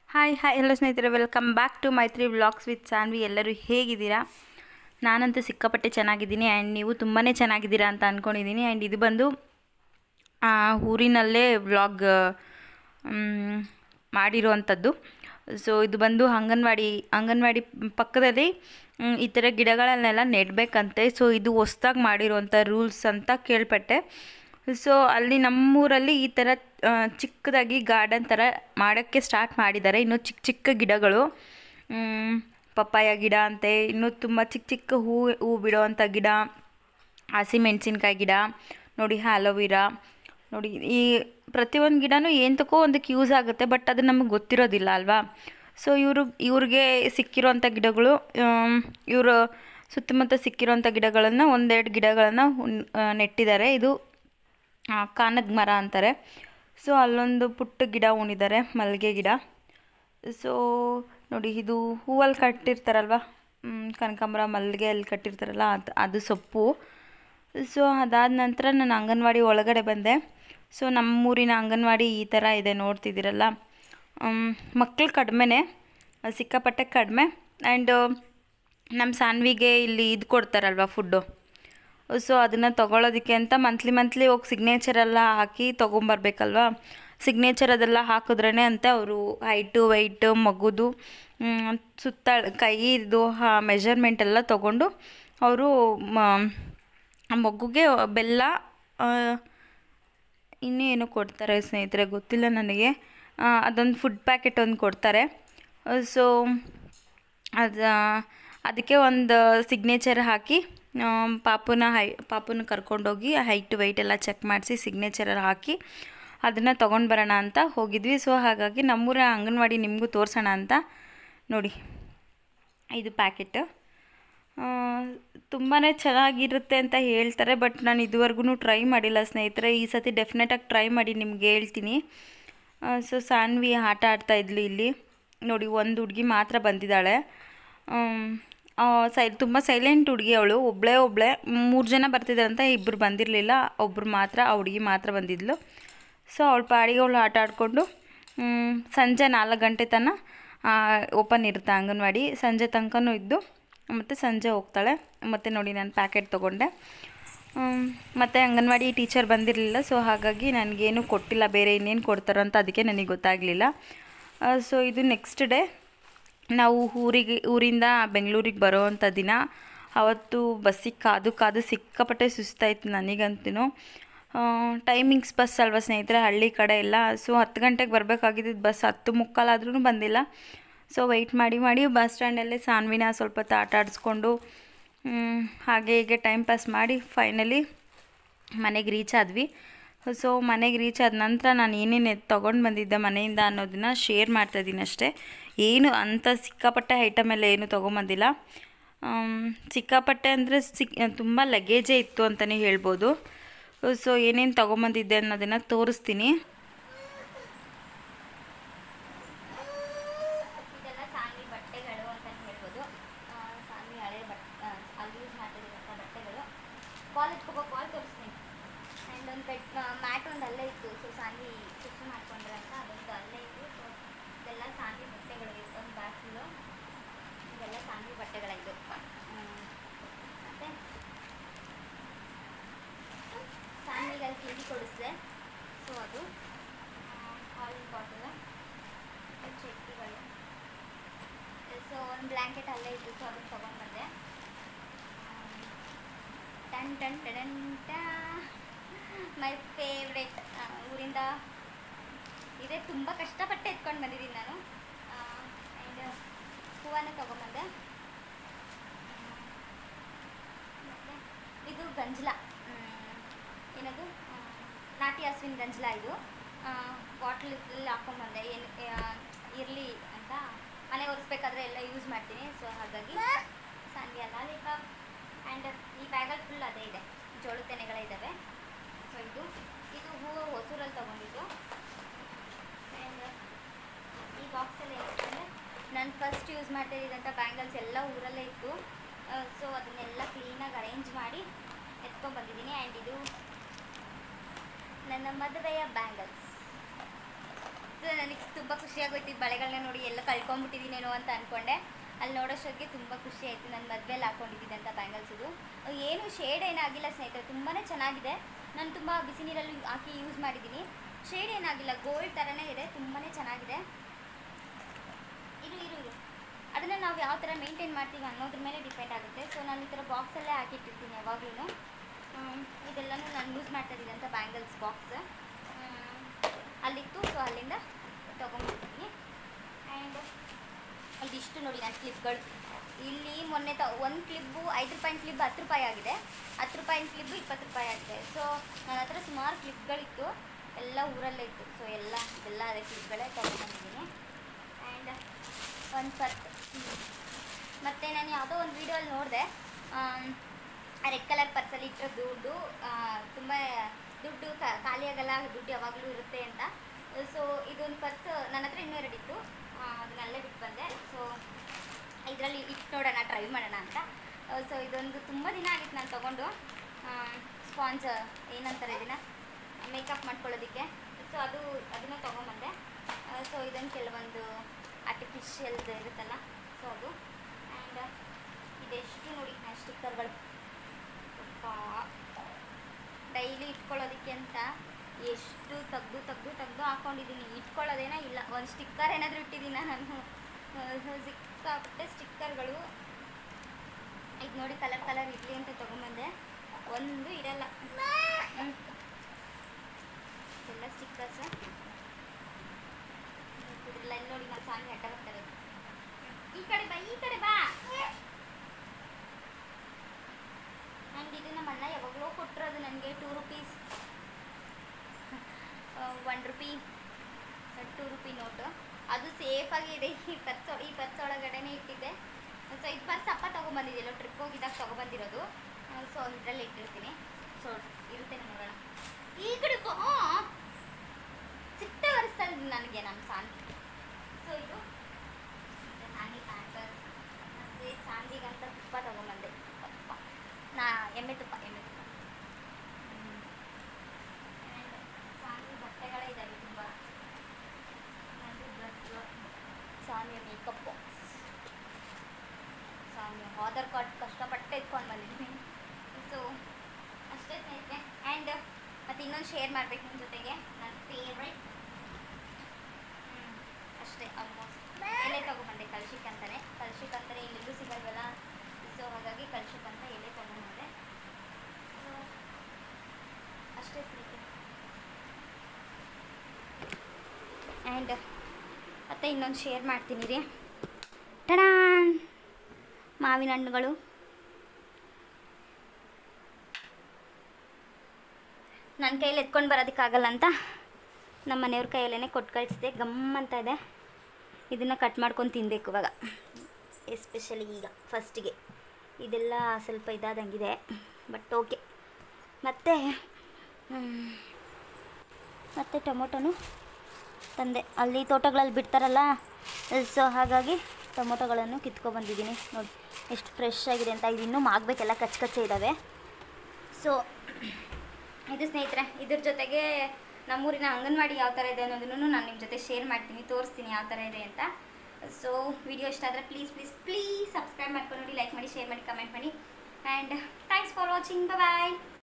Hi hi ಎಲ್ಲ ಸ್ನೇಹಿತರೆ welcome back to Maitri vlogs with Sanvi ಎಲ್ಲರೂ ಹೇಗಿದ್ದೀರಾ ನಾನಂತೂ ಸಿಕ್ಕಾಪಟ್ಟೆ ಚೆನ್ನಾಗಿದ್ದೀನಿ ಆ್ಯಂಡ್ ನೀವು ತುಂಬಾ ಚೆನ್ನಾಗಿದ್ದೀರಾ ಅಂತ ಅಂದ್ಕೊಂಡಿದ್ದೀನಿ ಆ್ಯಂಡ್ ಇದು ಬಂದು ಆ, ಊರಿನಲ್ಲೇ ವ್ಲಾಗ್ ಮಾಡಿರುವಂಥದ್ದು ಸೊ ಇದು ಬಂದು ಅಂಗನವಾಡಿ ಅಂಗನವಾಡಿ ಪಕ್ಕದಲ್ಲಿ ಮ್, ಈ ಥರ ಗಿಡಗಳನ್ನೆಲ್ಲ ನೆಡಬೇಕಂತೆ ಸೊ ಇದು ಹೊಸ್ದಾಗಿ ಮಾಡಿರುವಂಥ ರೂಲ್ಸ್ ಅಂತ ಕೇಳ್ಪಟ್ಟೆ ಸೊ ಅಲ್ಲಿ ನಮ್ಮೂರಲ್ಲಿ ಈ ಥರ ಆ, ಚಿಕ್ಕದಾಗಿ ಗಾರ್ಡನ್ ಥರ ಮಾಡೋಕ್ಕೆ ಸ್ಟಾರ್ಟ್ ಮಾಡಿದ್ದಾರೆ ಇನ್ನು ಚಿಕ್ಕ ಚಿಕ್ಕ ಗಿಡಗಳು ಮ್, ಪಪ್ಪಾಯ ಗಿಡ ಅಂತೆ ಇನ್ನೂ ತುಂಬ ಚಿಕ್ಕ ಚಿಕ್ಕ ಹೂ ಹೂ ಬಿಡೋವಂಥ ಗಿಡ ಹಸಿಮೆಣಸಿನ್ಕಾಯಿ ಗಿಡ ನೋಡಿ ಆಲೋವಿರಾ ನೋಡಿ ಈ ಪ್ರತಿಯೊಂದು ಗಿಡನೂ ಏಂತಕ್ಕೋ ಒಂದಕ್ಕೆ ಯೂಸ್ ಆಗುತ್ತೆ ಬಟ್ ಅದು ನಮಗೆ ಗೊತ್ತಿರೋದಿಲ್ಲ ಅಲ್ವಾ ಸೊ ಇವರು ಇವ್ರಿಗೆ ಸಿಕ್ಕಿರೋಂಥ ಗಿಡಗಳು ಇವರು ಸುತ್ತಮುತ್ತ ಸಿಕ್ಕಿರೋಂಥ ಗಿಡಗಳನ್ನು ಒಂದೆರಡು ಗಿಡಗಳನ್ನು ನೆಟ್ಟಿದ್ದಾರೆ ಇದು ಆ, ಕಾನದ ಮರ ಅಂತಾರೆ ಸೊ ಅಲ್ಲೊಂದು ಪುಟ್ಟ ಗಿಡ ಉಣಿದ್ದಾರೆ ಮಲ್ಲಿಗೆ ಗಿಡ ಸೊ ನೋಡಿ ಇದು ಹೂವಲ್ಲಿ ಕಟ್ಟಿರ್ತಾರಲ್ವ ಮ್, ಕನಕಾಂಬರ ಮಲ್ಲಿಗೆ ಅಲ್ಲಿ ಕಟ್ಟಿರ್ತಾರಲ್ಲ ಅದು ಅದು ಸೊಪ್ಪು ಸೊ ಅದಾದ ನಂತರ ನಾನು ಅಂಗನವಾಡಿ ಒಳಗಡೆ ಬಂದೆ ಸೊ ನಮ್ಮೂರಿನ ಅಂಗನವಾಡಿ ಈ ಥರ ಇದೆ ನೋಡ್ತಿದ್ದೀರಲ್ಲ ಮಕ್ಕಳು ಕಡಿಮೆನೇ ಸಿಕ್ಕಾಪಟ್ಟೆ ಕಡಿಮೆ ಆ್ಯಂಡ್ ನಮ್ಮ ಸಾನ್ವಿಗೆ ಇಲ್ಲಿ ಇದು ಕೊಡ್ತಾರಲ್ವ ಫುಡ್ಡು ಸೊ ಅದನ್ನು ತೊಗೊಳೋದಕ್ಕೆ ಅಂತ ಮಂತ್ಲಿ ಮಂತ್ಲಿ ಹೋಗಿ ಸಿಗ್ನೇಚರ್ ಎಲ್ಲ ಹಾಕಿ ತೊಗೊಂಬರ್ಬೇಕಲ್ವ ಸಿಗ್ನೇಚರ್ ಅದೆಲ್ಲ ಹಾಕಿದ್ರೇ ಅಂತ ಅವರು ಹೈಟು ವೆಯ್ಟು ಮಗುದು ಮ್, ಸುತ್ತ ಕೈದು ಮೆಜರ್ಮೆಂಟ್ ಎಲ್ಲ ತೊಗೊಂಡು ಅವರು ಆ ಮಗುಗೆ ಬೆಲ್ಲ ಆ, ಇನ್ನೂ ಏನೋ ಕೊಡ್ತಾರೆ ಸ್ನೇಹಿತರೆ ಗೊತ್ತಿಲ್ಲ ನನಗೆ ಆ, ಅದೊಂದು ಫುಡ್ ಪ್ಯಾಕೆಟ್ ಒಂದು ಕೊಡ್ತಾರೆ ಸೊ ಅದು ಅದಕ್ಕೆ ಒಂದು ಸಿಗ್ನೇಚರ್ ಹಾಕಿ ಆ, ಪಾಪುನ ಹೈ ಪಾಪುನ ಕರ್ಕೊಂಡೋಗಿ ಹೈಟ್ ವೆಯ್ಟ್ ಎಲ್ಲ ಚೆಕ್ ಮಾಡಿಸಿ ಸಿಗ್ನೇಚರ್ ಹಾಕಿ ಅದನ್ನು ತೊಗೊಂಡು ಬರೋಣ ಅಂತ ಹೋಗಿದ್ವಿ ಸೊ ಹಾಗಾಗಿ ನಮ್ಮೂರ ಅಂಗನವಾಡಿ ನಿಮಗೂ ತೋರಿಸೋಣ ಅಂತ ನೋಡಿ ಇದು ಪ್ಯಾಕೆಟ್ ತುಂಬಾ ಚೆನ್ನಾಗಿರುತ್ತೆ ಅಂತ ಹೇಳ್ತಾರೆ ಬಟ್ ನಾನು ಇದುವರೆಗೂ ಟ್ರೈ ಮಾಡಿಲ್ಲ ಸ್ನೇಹಿತರೆ ಈ ಸತಿ ಡೆಫಿನೆಟಾಗಿ ಟ್ರೈ ಮಾಡಿ ನಿಮ್ಗೆ ಹೇಳ್ತೀನಿ ಸೊ ಸಾನ್ವಿ ಆಟ ಆಡ್ತಾ ಇದ್ಲು ಇಲ್ಲಿ ನೋಡಿ ಒಂದು ಹುಡುಗಿ ಮಾತ್ರ ಬಂದಿದ್ದಾಳೆ ಸೈ ತುಂಬ ಸೈಲೆಂಟ್ ಹುಡುಗಿ ಅವಳು ಒಬ್ಬಳೇ ಒಬ್ಬಳೇ ಮೂರು ಜನ ಬರ್ತಿದ್ದಾರಂತ ಇಬ್ಬರು ಬಂದಿರಲಿಲ್ಲ ಒಬ್ಬರು ಮಾತ್ರ ಆ ಹುಡುಗಿ ಮಾತ್ರ ಬಂದಿದ್ಲು ಸೊ ಅವಳ ಪಾಡಿಗೆ ಅವಳು ಆಟ ಆಡಿಕೊಂಡು ಸಂಜೆ ನಾಲ್ಕು ಗಂಟೆ ತನಕ ಓಪನ್ ಇರುತ್ತೆ ಅಂಗನವಾಡಿ ಸಂಜೆ ತನಕನೂ ಇದ್ದು ಮತ್ತು ಸಂಜೆ ಹೋಗ್ತಾಳೆ ಮತ್ತು ನೋಡಿ ನಾನು ಪ್ಯಾಕೆಟ್ ತೊಗೊಂಡೆ ಮತ್ತು ಅಂಗನವಾಡಿ ಟೀಚರ್ ಬಂದಿರಲಿಲ್ಲ ಸೊ ಹಾಗಾಗಿ ನನಗೇನು ಕೊಟ್ಟಿಲ್ಲ ಬೇರೆ ಇನ್ನೇನು ಕೊಡ್ತಾರೋ ಅಂತ ಅದಕ್ಕೆ ನನಗೆ ಗೊತ್ತಾಗಲಿಲ್ಲ ಸೊ ಇದು ನೆಕ್ಸ್ಟ್ ಡೇ ನಾವು ಊರಿಗೆ ಊರಿಂದ ಬೆಂಗಳೂರಿಗೆ ಬರೋವಂಥ ದಿನ ಅವತ್ತು ಬಸ್ಸಿಗೆ ಕಾದು ಕಾದು ಸಿಕ್ಕಾಪಟ್ಟೆ ಸುಸ್ತಾಯಿತು ನನಗಂತೂ ಟೈಮಿಂಗ್ಸ್ ಬಸ್ ಅಲ್ವಾ ಸ್ನೇಹಿತರೆ ಹಳ್ಳಿ ಕಡೆ ಎಲ್ಲ ಸೊ ಹತ್ತು ಗಂಟೆಗೆ ಬರಬೇಕಾಗಿದ್ದು ಬಸ್ ಹತ್ತು ಮುಕ್ಕಾಲಾದ್ರೂ ಬಂದಿಲ್ಲ ಸೊ ವೆಯ್ಟ್ ಮಾಡಿ ಮಾಡಿ ಬಸ್ ಸ್ಟ್ಯಾಂಡಲ್ಲೇ ಸಾನ್ವಿನ ಸ್ವಲ್ಪ ಹೊತ್ತು ಆಟ ಆಡಿಸ್ಕೊಂಡು ಮ್, ಹಾಗೆ ಹೀಗೆ ಟೈಮ್ ಪಾಸ್ ಮಾಡಿ ಫೈನಲಿ ಮನೆಗೆ ರೀಚ್ ಆದ್ವಿ ಸೊ ಮನೆಗೆ ರೀಚ್ ಆದ ನಂತರ ನಾನು ಏನೇನು ತೊಗೊಂಡು ಬಂದಿದ್ದೆ ಮನೆಯಿಂದ ಅನ್ನೋದನ್ನ ಶೇರ್ ಮಾಡ್ತಾಯಿದ್ದೀನಿ ಅಷ್ಟೇ ಏನು ಅಂಥ ಸಿಕ್ಕಾಪಟ್ಟೆ ಐಟಮ್ ಎಲ್ಲ ಏನು ತೊಗೊಂಬಂದಿಲ್ಲ ಆಮ್, ಸಿಕ್ಕಾಪಟ್ಟೆ ಅಂದರೆ ಸಿಕ್ ತುಂಬ ಲಗೇಜೇ ಇತ್ತು ಅಂತಲೇ ಹೇಳ್ಬೋದು ಸೊ ಏನೇನು ತೊಗೊಂಬಂದಿದ್ದೆ ಅನ್ನೋದನ್ನು ತೋರಿಸ್ತೀನಿ ಇದೆಲ್ಲ ಸಾನ್ವಿ ಬಟ್ಟೆಗಳು ಅಂತ ಹೇಳ್ಬೋದು ಆ, ಸಾನ್ವಿ ಹಳೆ ಬಟ್ ಆ, ಅಲ್ಲಿ ಯೂಸ್ ಮಾಡ್ತಿರುವಂಥ ಬಟ್ಟೆಗಳು ಬಾಲ್ ಎತ್ಕೊಬೋ ಬಾಲ್ ತೋರಿಸ್ತೀನಿ ಆ್ಯಂಡ್ ಒಂದು ಬೆಡ್ ಮ್ಯಾಟ್ ಒಂದು ಅಲ್ಲೇ ಇತ್ತು ಸೊ ಸಾನ್ವಿ ಸುಸ್ಸು ಮಾಡ್ಕೊಂಡ್ರಂತ ಅದೊಂದು ಅಲ್ಲೇ ಇತ್ತು ಸೊ ಇದೆಲ್ಲ ಸಾನ್ವಿ ಬಟ್ಟೆಗಳು ಒಂದು ಬ್ಯಾಗ್ಲು ಇದೆಲ್ಲ ಸಾನ್ವಿ ಬಟ್ಟೆಗಳಾಯಿತು ಮತ್ತು ಸಾನ್ವಿಗೆ ಅಲ್ಲಿ ತಿಂಡಿ ಕೊಡಿಸಿದೆ ಸೊ ಅದು ಹಾಲಿನ ಬಾಟಲ್ ಚಟ್ನಿಗಳು ಸೊ ಒಂದು ಬ್ಲ್ಯಾಂಕೆಟ್ ಅಲ್ಲೇ ಇತ್ತು ಸೊ ಅದನ್ನು ತೊಗೊಂಡ್ಬಂದೆ ಟನ್ ಟನ್ ಟನ್ ಮೈ ಫೇವ್ರೆಟ್ ಊರಿಂದ ಇದೇ ತುಂಬ ಕಷ್ಟಪಟ್ಟು ಎತ್ಕೊಂಡು ಬಂದಿದ್ದೀನಿ ನಾನು ಆ್ಯಂಡ್ ಹೂವನ್ನು ತೊಗೊಂಬಂದೆ ಮತ್ತು ಇದು ಗಂಜಲ ಏನದು ಆ, ನಾಟಿ ಹಸುವಿನ ಗಂಜಲ ಇದು ಬಾಟ್ಲಲ್ಲಿ ಹಾಕೊಂಡ್ಬಂದೆ ಏನು ಇರಲಿ ಅಂತ ಮನೆ ಒರೆಸ್ಬೇಕಾದ್ರೆ ಎಲ್ಲ ಯೂಸ್ ಮಾಡ್ತೀನಿ ಸೊ ಹಾಗಾಗಿ ಸಾನ್ವಿ ಲಾಲಿಪಾಪ್ ಆ್ಯಂಡ್ ಈ ಬ್ಯಾಗಲ್ಲಿ ಫುಲ್ ಅದೇ ಇದೆ ಜೋಳದ ತೆನೆಗಳೇ ಇದ್ದಾವೆ ಸೊ ಇದು ಇದು ಹೂವು ಹೊಸೂರಲ್ಲಿ ತೊಗೊಂಡಿದ್ದು ಆ್ಯಂಡ್ ಈ ಬಾಕ್ಸಲ್ಲಿ ಏನಿದೆ ನಾನು ಫಸ್ಟ್ ಯೂಸ್ ಮಾಡ್ತಾ ಇದ್ದಂಥ ಬ್ಯಾಂಗಲ್ಸ್ ಎಲ್ಲ ಊರಲ್ಲೇ ಇತ್ತು ಸೊ ಅದನ್ನೆಲ್ಲ ಕ್ಲೀನಾಗಿ ಅರೇಂಜ್ ಮಾಡಿ ಎತ್ಕೊಂಡ್ಬಂದಿದ್ದೀನಿ ಆ್ಯಂಡ್ ಇದು ನನ್ನ ಮದುವೆಯ ಬ್ಯಾಂಗಲ್ಸ್ ಸೊ ನನಗೆ ತುಂಬ ಖುಷಿಯಾಗೋಯ್ತು ಈ ಬಳೆಗಳನ್ನ ನೋಡಿ ಎಲ್ಲ ಕಳ್ಕೊಂಬಿಟ್ಟಿದ್ದೀನೇನೋ ಅಂತ ಅಂದ್ಕೊಂಡೆ ಅಲ್ಲಿ ನೋಡೋಷ್ಟೊತ್ತಿಗೆ ತುಂಬ ಖುಷಿ ಆಯಿತು ನನ್ನ ಮದುವೆಲಿ ಹಾಕೊಂಡಿದ್ದಂಥ ಬ್ಯಾಂಗಲ್ಸ್ ಇದು ಏನು ಶೇಡ್ ಏನಾಗಿಲ್ಲ ಸ್ನೇಹಿತರೆ ತುಂಬಾ ಚೆನ್ನಾಗಿದೆ ನಾನು ತುಂಬ ಬಿಸಿ ನೀರಲ್ಲಿ ಹಾಕಿ ಯೂಸ್ ಮಾಡಿದ್ದೀನಿ ಶೇಡ್ ಏನಾಗಿಲ್ಲ ಗೋಲ್ಡ್ ಥರನೇ ಇದೆ ತುಂಬಾ ಚೆನ್ನಾಗಿದೆ ಇರು ಇರು ಇರು ಅದನ್ನು ನಾವು ಯಾವ ಥರ ಮೇಂಟೈನ್ ಮಾಡ್ತೀವಿ ಅನ್ನೋದ್ರ ಮೇಲೆ ಡಿಪೆಂಡ್ ಆಗುತ್ತೆ ಸೊ ನಾನು ಈ ಥರ ಬಾಕ್ಸಲ್ಲೇ ಹಾಕಿಟ್ಟಿರ್ತೀನಿ ಯಾವಾಗಲೂ ಇದೆಲ್ಲನೂ ನಾನು ಯೂಸ್ ಮಾಡ್ತಾ ಇದ್ದಿದ್ದಂಥ ಬ್ಯಾಂಗಲ್ಸ್ ಬಾಕ್ಸ್ ಅಲ್ಲಿತ್ತು ಸೊ ಅಲ್ಲಿಂದ ತೊಗೊಂಡ್ಬಿಡ್ತೀನಿ ಆ್ಯಂಡ್ ಇದಿಷ್ಟು ನೋಡಿ ನನ್ನ ಕ್ಲಿಪ್ಗಳು ಇಲ್ಲಿ ಮೊನ್ನೆ ತ ಒಂದು ಕ್ಲಿಪ್ಪು ಐದು ರೂಪಾಯಿನ ಕ್ಲಿಪ್ ಹತ್ತು ರೂಪಾಯಿ ಆಗಿದೆ ಹತ್ತು ರೂಪಾಯಿನ ಕ್ಲಿಪ್ಪು ಇಪ್ಪತ್ತು ರೂಪಾಯಿ ಆಗಿದೆ ಸೊ ನನ್ನ ಹತ್ರ ಸುಮಾರು ಕ್ಲಿಪ್ಗಳಿತ್ತು ಎಲ್ಲ ಊರಲ್ಲೇ ಇತ್ತು ಸೊ ಎಲ್ಲ ಇದೆಲ್ಲ ಅದೇ ಕ್ಲಿಪ್ಗಳೇ ತೊಗೊಂಡ್ಬಂದಿದ್ದೀನಿ ಆ್ಯಂಡ್ ಒಂದು ಪರ್ಸ್ ಮತ್ತು ನಾನು ಯಾವುದೋ ಒಂದು ವೀಡಿಯೋಲ್ಲಿ ನೋಡಿದೆ ರೆಡ್ ಕಲರ್ ಪರ್ಸಲ್ಲಿ ಇಟ್ಟರೆ ದುಡ್ಡು ತುಂಬ ದುಡ್ಡು ಕ- ಖಾಲಿ ಆಗಲ್ಲ ದುಡ್ಡು ಯಾವಾಗಲೂ ಇರುತ್ತೆ ಅಂತ ಸೊ ಇದೊಂದು ಪರ್ಸ್ ನನ್ನ ಹತ್ರ ಇನ್ನೂ ಎರಡಿತ್ತು ಅದನ್ನಲ್ಲೇ ಬಿಟ್ಟು ಬಂದೆ ಸೊ ಇದರಲ್ಲಿ ಇಟ್ಟು ನೋಡೋಣ ಟ್ರೈ ಮಾಡೋಣ ಅಂತ ಸೊ ಇದೊಂದು ತುಂಬ ದಿನ ಆಗಿತ್ತು ನಾನು ತೊಗೊಂಡು ಸ್ಪಾಂಜ್ ಏನಂತಾರೆ ಇದನ್ನ ಮೇಕಪ್ ಮಾಡ್ಕೊಳ್ಳೋದಕ್ಕೆ ಸೊ ಅದು ಅದನ್ನು ತೊಗೊಂಬಂದೆ ಸೊ ಇದೊಂದು ಕೆಲವೊಂದು ಆರ್ಟಿಫಿಷಿಯಲ್ದು ಇರುತ್ತಲ್ಲ ಸೊ ಅದು ಆ್ಯಂಡ್ ಇದೆಷ್ಟು ನೋಡಿ ಸ್ಟಿಕ್ಕರ್ಗಳು ಡೈಲಿ ಇಟ್ಕೊಳ್ಳೋದಕ್ಕೆ ಅಂತ ಎಷ್ಟು ತೆಗ್ದು ತೆಗ್ದು ತೆಗ್ದು ಹಾಕೊಂಡಿದ್ದೀನಿ ಇಟ್ಕೊಳ್ಳೋದೇನೋ ಇಲ್ಲ ಒಂದು ಸ್ಟಿಕ್ಕರ್ ಏನಾದರೂ ಇಟ್ಟಿದ್ದೀನಿ ನಾನು ಆ, ಸಿಕ್ಕಾಪಟ್ಟೆ ಸ್ಟಿಕ್ಕರ್ಗಳು ಇದು ನೋಡಿ ಕಲರ್ ಕಲರ್ ಇರಲಿ ಅಂತ ತೊಗೊಂಬಂದೆ ಒಂದು ಇರಲ್ಲ ಹ್ಮ್. ಎಲ್ಲ ಸ್ಟಿಕ್ಕರ್ಸ್ ಇದ್ರಲ್ಲ ಇಲ್ಲಿ ನೋಡಿ ನಾನು ಸಾಂಗ್ ಅಡ್ಡ ಬರ್ತಾರೆ ಈ ಕಡೆ ಬಾ ಈ ಕಡೆ ಬಾ ಆ್ಯಂಡ್ ಇದು ನಮ್ಮ ಅಣ್ಣ ಯಾವಾಗಲೂ ಕೊಟ್ಟಿರೋದು ನನಗೆ two rupees one rupee two rupee note ಅದು ಸೇಫಾಗಿದೆ ಈ ಪರ್ಸ್ ಈ ಪರ್ಸ್ ಒಳಗಡೆನೇ ಇಟ್ಟಿದ್ದೆ ಸೊ ಇದು ಪರ್ಸ್ ಅಪ್ಪ ತೊಗೊಂಬಂದಿದ್ದೆಲ್ಲ ಟ್ರಿಪ್ ಹೋಗಿದ್ದಾಗ ತೊಗೊಬಂದಿರೋದು ಸೊ ಇದರಲ್ಲಿ ಇಟ್ಟಿರ್ತೀನಿ ಸೊ ಇರುತ್ತೆ ನೋಡೋಣ ಈ ಕಡೆ ಬಾ. ಸಿಟ್ಟೆ ಒರೆಸ್ತಾ ಇದ್ದೀನಿ ನನಗೆ ನಮ್ಮ ಸಾಂಗಿ ಸೊ ಇದು ಮತ್ತೆ ಸಾಂಗಿ ಪ್ಯಾಂಟರ್ಸ್ ಮತ್ತು ಸಾಂಗಿಗಂತ ತುಪ್ಪ ತೊಗೊಂಬಂದೆ ತುಪ್ಪ ನಾ ಎಮ್ಮೆ ತುಪ್ಪ ಎಮ್ಮೆ ತುಪ್ಪ ಹ್ಮ್. And ಸಾಂಗಿ ಬಟ್ಟೆಗಳೇ ಇದ್ದಾವೆ ತುಂಬ ನಂದು dress Saniya makeup box Saniya Aadhaar card ಕಷ್ಟಪಟ್ಟು ಎತ್ಕೊಂಡು ಬಂದಿದ್ದೀನಿ ಸೊ ಅಷ್ಟೇ ಸ್ನೇಹಿತರೆ ಆ್ಯಂಡ್ ಮತ್ತು ಇನ್ನೊಂದು ಶೇರ್ ಮಾಡಬೇಕು ನಿಮ್ಮ ಜೊತೆಗೆ ನನ್ನ ಫೇವ್ರೆಟ್ ಅಷ್ಟೇ ಆಲ್ಮೋಸ್ಟ್ ಎಲೆ ತೊಗೊಂಬಂದೆ ಕಳ್ಶಿಕ್ ಅಂತಾನೆ ಕಳ್ಶಿಕ್ ಅಂತಾನೆ ಇಲ್ಲೆಲ್ಲೂ ಸಿಗಲ್ವಲ್ಲ ಸೊ ಹಾಗಾಗಿ ಕಳ್ಶಿಕ್ ಅಂತ ಎಲೆ ತೊಗೊಂಬಂದೆ ಸೊ ಅಷ್ಟೇ ಸ್ನೇಹಿತರೆ ಆ್ಯಂಡ್ ಮತ್ತೆ ಇನ್ನೊಂದು ಶೇರ್ ಮಾಡ್ತೀನಿ ರೀ ಟಡಾನ್ ಮಾವಿನ ಹಣ್ಣುಗಳು ನನ್ನ ಕೈಯಲ್ಲಿ ಎತ್ಕೊಂಡು ಬರೋದಕ್ಕಾಗಲ್ಲ ಅಂತ ನಮ್ಮ ಮನೆಯವ್ರ ಕೈಯಲ್ಲೇ ಕೊಟ್ಟು ಕಳಿಸಿದೆ ಗಮ್ ಅಂತ ಇದೆ ಇದನ್ನು ಕಟ್ ಮಾಡ್ಕೊಂಡು ತಿನ್ನಬೇಕು ಇವಾಗ ಎಸ್ಪೆಷಲಿ ಈಗ ಫಸ್ಟಿಗೆ ಇದೆಲ್ಲ ಸ್ವಲ್ಪ ಇದಾದಂಗಿದೆ ಬಟ್ ಓಕೆ ಮತ್ತು ಮತ್ತು ಟೊಮೊಟೊನು ತಂದೆ ಅಲ್ಲಿ ತೋಟಗಳಲ್ಲಿ ಬಿಡ್ತಾರಲ್ಲ ಸೊ ಹಾಗಾಗಿ ಟೊಮೊಟೊಗಳನ್ನು ಕಿತ್ಕೊಬಂದಿದ್ದೀನಿ ನೋಡಿ ಎಷ್ಟು ಫ್ರೆಶ್ ಆಗಿದೆ ಅಂತ ಇದು ಇನ್ನೂ ಮಾಗಬೇಕೆಲ್ಲ ಕಚ್ಚ ಕಚ್ಚೆ ಇದ್ದಾವೆ ಸೊ ಇದು ಸ್ನೇಹಿತರೆ ಇದ್ರ ಜೊತೆಗೆ ನಮ್ಮೂರಿನ ಅಂಗನವಾಡಿ ಯಾವ ಥರ ಇದೆ ಅನ್ನೋದನ್ನು ನಾನು ನಿಮ್ಮ ಜೊತೆ ಶೇರ್ ಮಾಡ್ತೀನಿ ತೋರಿಸ್ತೀನಿ ಯಾವ ಥರ ಇದೆ ಅಂತ ಸೊ ವಿಡಿಯೋ ಇಷ್ಟ ಆದರೆ ಪ್ಲೀಸ್ ಪ್ಲೀಸ್ ಪ್ಲೀಸ್ ಸಬ್ಸ್ಕ್ರೈಬ್ ಮಾಡ್ಕೊಂಡು ನೋಡಿ ಲೈಕ್ ಮಾಡಿ ಶೇರ್ ಮಾಡಿ ಕಮೆಂಟ್ ಮಾಡಿ and thanks for watching bye